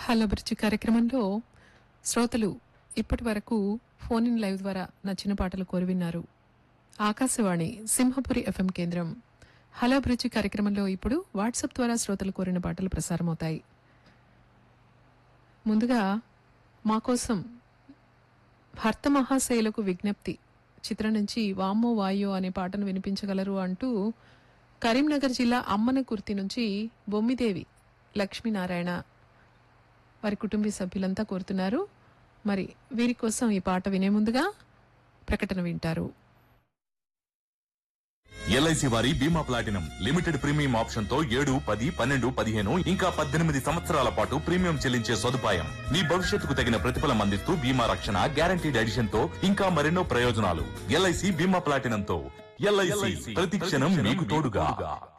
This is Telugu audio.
హలో బ్రిడ్జి కార్యక్రమంలో శ్రోతలు ఇప్పటి వరకు ఫోన్ ఇన్ లైవ్ ద్వారా నచ్చిన పాటలు కోరి విన్నారు ఆకాశవాణి సింహపురి ఎఫ్ఎం కేంద్రం హలో బ్రిడ్జి కార్యక్రమంలో ఇప్పుడు వాట్సాప్ ద్వారా శ్రోతలు కోరిన పాటలు ప్రసారమవుతాయి ముందుగా మా కోసం భర్త మహాశైలకు విజ్ఞప్తి చిత్రం నుంచి వామ్మో వాయో అనే పాటను వినిపించగలరు అంటూ కరీంనగర్ జిల్లా అమ్మనకుర్తి నుంచి బొమ్మిదేవి లక్ష్మీనారాయణ వారి కుటుంబ సభ్యులంతా కోరుతున్నారు మరి వీరి కోసం ఈ పాట వినే ముందుగా ప్రకటన వింటారు ఎల్ఐసి వారి బీమా ప్లాటినం లిమిటెడ్ ప్రీమియం ఆప్షన్ తో ఏడు పది పన్నెండు పదిహేను ఇంకా పద్దెనిమిది సంవత్సరాల పాటు ప్రీమియం చెల్లించే సదుపాయం మీ భవిష్యత్తుకు తగిన ప్రతిఫలం అందిస్తూ బీమా రక్షణ గ్యారంటీడ్ ఎడిషన్ తో ఇంకా మరెన్నో ప్రయోజనాలు ఎల్ఐసి బీమా ప్లాటినం తో ఎల్ఐసి ప్రతి క్షణం మీకు తోడుగా